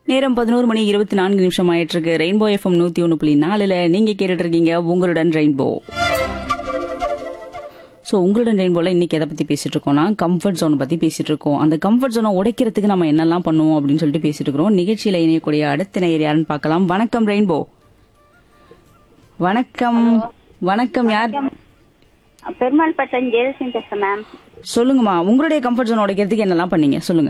நேரம் பதினோரு மணி இருபத்தி நான்கு நிமிஷம் ஆயிட்டு இருக்கு ரெயின்போ எஃப்எம் நூத்தி ஒன்று புள்ளி நாலுல நீங்க கேட்டுட்டு இருக்கீங்க உங்களுடன் ரெயின்போ ஸோ உங்களுடன் ரெயின்போல இன்னைக்கு எதை பத்தி பேசிட்டு இருக்கோம்னா கம்ஃபர்ட் ஜோனை பத்தி பேசிட்டு இருக்கோம் அந்த கம்ஃபர்ட் ஜோனை உடைக்கிறதுக்கு நம்ம என்னெல்லாம் பண்ணுவோம் அப்படின்னு சொல்லிட்டு பேசிட்டு இருக்கிறோம் நிகழ்ச்சியில இணையக்கூடிய அடுத்த நேயர் யாருன்னு பார்க்கலாம் வணக்கம் ரெயின்போ வணக்கம் வணக்கம் யார் பெருமாள் பட்டன் ஜெயலட்சுமி பேசுறேன் மேம் சொல்லுங்கம்மா உங்களுடைய கம்ஃபர்ட் ஜோன் உடைக்கிறதுக்கு என்னெல்லாம் பண்ணீங்க சொல்லுங்க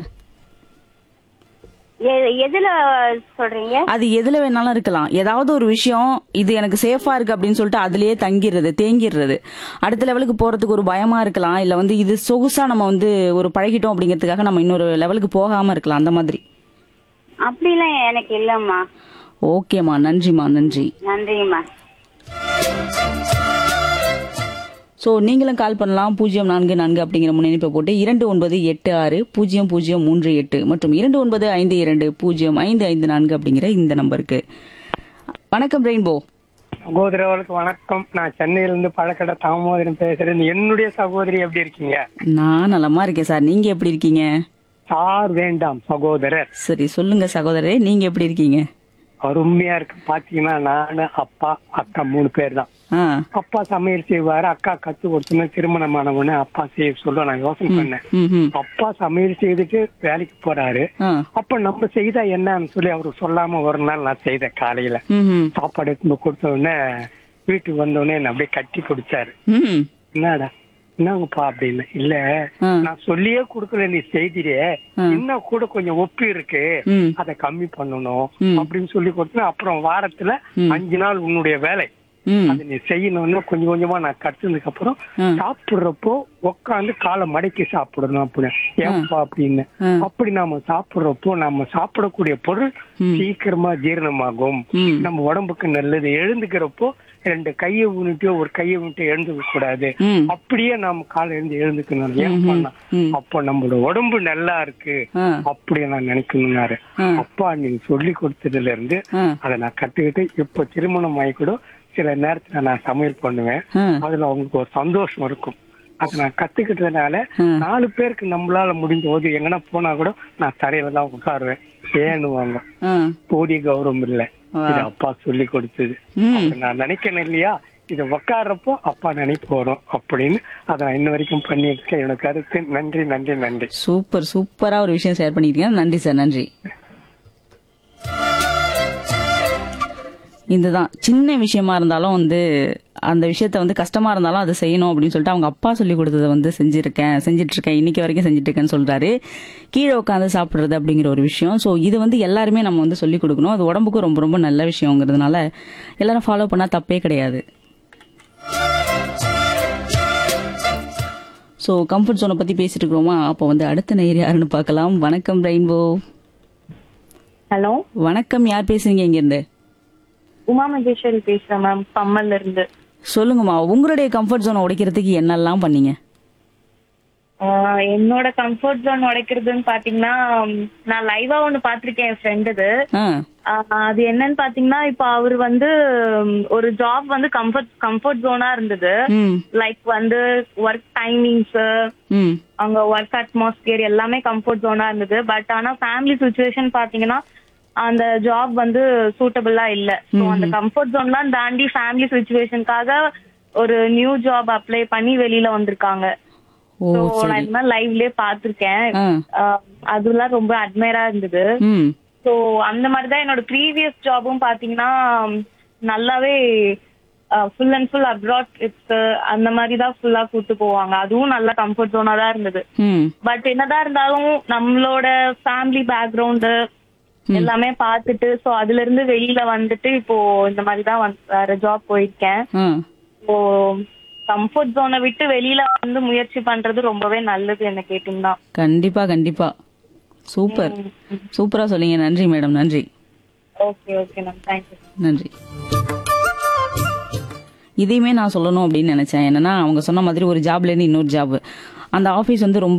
எ- எதுல சொல்றீங்க அது எதுல வேணாலும் இருக்கலாம் ஏதாவது ஒரு விஷயம் இது எனக்கு சேஃபா இருக்கு அப்படின்னு சொல்லிட்டு அதுலயே தங்கிடுறது தேங்கிடுறது அடுத்த லெவலுக்கு போறதுக்கு ஒரு பயமா இருக்கலாம் இல்ல வந்து இது சொகுசா நம்ம வந்து ஒரு பழகிட்டோம் அப்படிங்கிறதுக்காக நம்ம இன்னொரு லெவலுக்கு போகாம இருக்கலாம் அந்த மாதிரி அப்படிலாம் எனக்கு இல்லம்மா ஓகேம்மா நன்றிம்மா நன்றி நன்றிம்மா ஸோ நீங்களும் கால் பண்ணலாம் பூஜ்ஜியம் நான்கு நான்கு அப்படிங்கிற முன்னிணைப்பை போட்டு இரண்டு ஒன்பது எட்டு ஆறு பூஜ்ஜியம் பூஜ்ஜியம் மூன்று எட்டு மற்றும் இரண்டு ஒன்பது ஐந்து இரண்டு பூஜ்ஜியம் ஐந்து ஐந்து நான்கு அப்படிங்கிற இந்த நம்பருக்கு வணக்கம் ரெயின்போ சகோதரர்களுக்கு வணக்கம் நான் சென்னையில இருந்து பழக்கடை தாமோதரன் பேசுறேன் என்னுடைய சகோதரி எப்படி இருக்கீங்க நான் நலமா இருக்கேன் சார் நீங்க எப்படி இருக்கீங்க சார் வேண்டாம் சகோதரர் சரி சொல்லுங்க சகோதரரே நீங்க எப்படி இருக்கீங்க அருமையா இருக்கு பாத்தீங்கன்னா நானு அப்பா அக்கா மூணு பேர் தான் ஆ அப்பா சமையல் செய்வாரு அக்கா கத்து கொடுத்துன்னு திருமணமான உடனே அப்பா செய்ய சொல்ல நான் யோசனை பண்ணேன் ம் ம் அப்பா சமையல் செய்துட்டு வேலைக்கு போறாரு ஆ அப்ப நம்ம செய்தா என்னன்னு சொல்லி அவரு சொல்லாம ஒரு நாள் நான் செய்தேன் காலையில ம் ம் சாப்பாடு எடுத்து போய் கொடுத்த உடனே வீட்டுக்கு வந்த உடனே என்னை அப்படியே கட்டி பிடிச்சாரு ம் என்னடா என்னங்கப்பா அப்படின்னு இல்ல ஆ. நான் சொல்லியே கொடுக்கல நீ செய்தியே இன்னும் கூட கொஞ்சம் ஒப்பி இருக்கு ம் அதை கம்மி பண்ணணும் ம். அப்படின்னு சொல்லி கொடுத்து அப்புறம் வாரத்துல அஞ்சு நாள் உன்னுடைய வேலை ம் அதை நீ செய்யணும்னு கொஞ்சம் கொஞ்சமா நான் கத்துனதுக்கு அப்புறம் ஆ. சாப்பிடுறப்போ உட்காந்து காலை மடக்கி சாப்பிடணும் அப்படின்னு ஏன்பா அப்படின்னு ஆ. அப்படி நாம சாப்பிடுறப்போ நம்ம சாப்பிடக்கூடிய பொருள் சீக்கிரமா ஜீரணமாகும் ம். நம்ம உடம்புக்கு நல்லது எழுந்துக்கிறப்போ ரெண்டு கையை ஊனிட்டோ ஒரு கையை ஊனிட்டோ எழுந்துக்க கூடாது ம் அப்படியே நாம காலை எழுந்து எழுந்துக்கணும் ஏன் பண்ணா ம். அப்போ நம்மளோட உடம்பு நல்லா இருக்கு ஆ அப்படியே நான் நினைக்கணும்னாரு ஆ. அப்பா நீங்க சொல்லி கொடுத்ததுல இருந்து ஆ அதை நான் கத்துக்கிட்டு இப்போ திருமணம் ஆகி கூட சில நேரத்துல நான் சமையல் பண்ணுவேன் ஆ அதுல அவங்களுக்கு ஒரு சந்தோஷம் இருக்கும் அதை நான் கத்துக்கிட்டதுனால ஆ. நாலு பேருக்கு நம்மளால முடிஞ்ச போது எங்கன்னா போனா கூட நான் தரையில தான் உட்காருவேன் ஏன்னுவாங்க ஆ போதிய கௌரவம் இல்ல ஆ. இது அப்பா சொல்லி கொடுத்தது ம் அப்ப நான் நினைக்கிறேன் இல்லையா இத உட்கார்றப்போ அப்பா நினைப்பு வரும் அப்படின்னு அதை நான் இன்ன வரைக்கும் பண்ணியிருக்கேன் என்னோட கருத்து நன்றி நன்றி நன்றி சூப்பர் சூப்பரா ஒரு விஷயம் ஷேர் பண்ணிருக்கீங்க நன்றி சார் நன்றி இதுதான் சின்ன விஷயமா இருந்தாலும் வந்து அந்த விஷயத்த வந்து கஷ்டமா இருந்தாலும் அதை செய்யணும் அப்படின்னு சொல்லிட்டு அவங்க அப்பா சொல்லி கொடுத்ததை வந்து செஞ்சிருக்கேன் செஞ்சுட்டு இருக்கேன் இன்னைக்கு வரைக்கும் செஞ்சுட்டு இருக்கேன்னு சொல்றாரு கீழே உட்காந்து சாப்பிடுறது அப்படிங்கிற ஒரு விஷயம் ஸோ இது வந்து எல்லாருமே நம்ம வந்து சொல்லி கொடுக்கணும் அது உடம்புக்கும் ரொம்ப ரொம்ப நல்ல விஷயங்கிறதுனால எல்லாரும் ஃபாலோ பண்ணா தப்பே கிடையாது ஸோ கம்ஃபர்ட் ஜோனை பத்தி பேசிட்டு இருக்கிறோமா அப்போ வந்து அடுத்த நேயர் யாருன்னு பார்க்கலாம் வணக்கம் ரெயின்போ ஹலோ வணக்கம் யார் பேசுறீங்க இங்கிருந்து உமா மகேஸ்வரி பேசுறேன் மேம் பம்மல்ல இருந்து சொல்லுங்கம்மா உங்களுடைய கம்ஃபர்ட் ஜோனை உடைக்கிறதுக்கு என்னெல்லாம் பண்ணீங்க ஆஹ் என்னோட கம்ஃபர்ட் ஜோன் உடைக்கிறதுன்னு பாத்தீங்கன்னா உம், நான் லைவா ஒண்ணு பாத்திருக்கேன் என் ஃப்ரெண்டுது ஆ அது என்னன்னு பாத்தீங்கன்னா இப்ப அவர் வந்து உம், ஒரு ஜாப் வந்து கம்ஃபர்ட் கம்ஃபர்ட் ஜோனா இருந்தது ம் லைக் வந்து ஒர்க் டைமிங்ஸ் ம் அங்க ஒர்க் அட்மாஸ்பியர் எல்லாமே கம்ஃபர்ட் ஜோனா இருந்தது பட் ஆனா ஃபேமிலி சுச்சுவேஷன் பாத்தீங்கன்னா அந்த ஜாப் வந்து சூட்டபிளா இல்ல ஸோ அந்த கம்ஃபர்ட் ஜோன்லாம் தாண்டி ஃபேமிலி சுச்சுவேஷனுக்காக ஒரு நியூ ஜாப் அப்ளை பண்ணி வெளியில வந்திருக்காங்க ஓ ஸோ நான் சரி இந்த மாதிரி லைவ்லயே பாத்திருக்கேன் ஆ ஆஹ் அதெல்லாம் ரொம்ப அட்மைரா இருந்தது ம் ஸோ அந்த மாதிரி தான் என்னோட ப்ரீவியஸ் ஜாபும் பாத்தீங்கன்னா நல்லாவே full and full abroad trips அந்த மாதிரி தான் ஃபுல்லா கூட்டு போவாங்க அதுவும் நல்ல கம்ஃபர்ட் ஜோனா தான் இருந்தது ம் பட் என்னதான் இருந்தாலும் நம்மளோட ஃபேமிலி பேக்ரவுண்டு எல்லாமே பார்த்துட்டு சோ அதுல இருந்து வெளியில வந்துட்டு இப்போ இந்த மாதிரி தான் வந்து- வேற ஜாப் போயிருக்கேன் ஆ ஸோ கம்ஃபர்ட் ஜோனை விட்டு வெளியில வந்து முயற்சி பண்றது ரொம்பவே நல்லது என்ன கேட்டீங்கன்னா கண்டிப்பா கண்டிப்பா சூப்பர் சூப்பரா சொல்லிங்க நன்றி மேடம் நன்றி ஓகே ஓகே மேம் தேங்க்யூ நன்றி இதையுமே நான் சொல்லணும் அப்படின்னு நினைச்சேன் என்னன்னா அவங்க சொன்ன மாதிரி ஒரு ஜாப்ல இருந்து இன்னொரு ஜாப் அந்த ஆபீஸ் வந்து ரொம்ப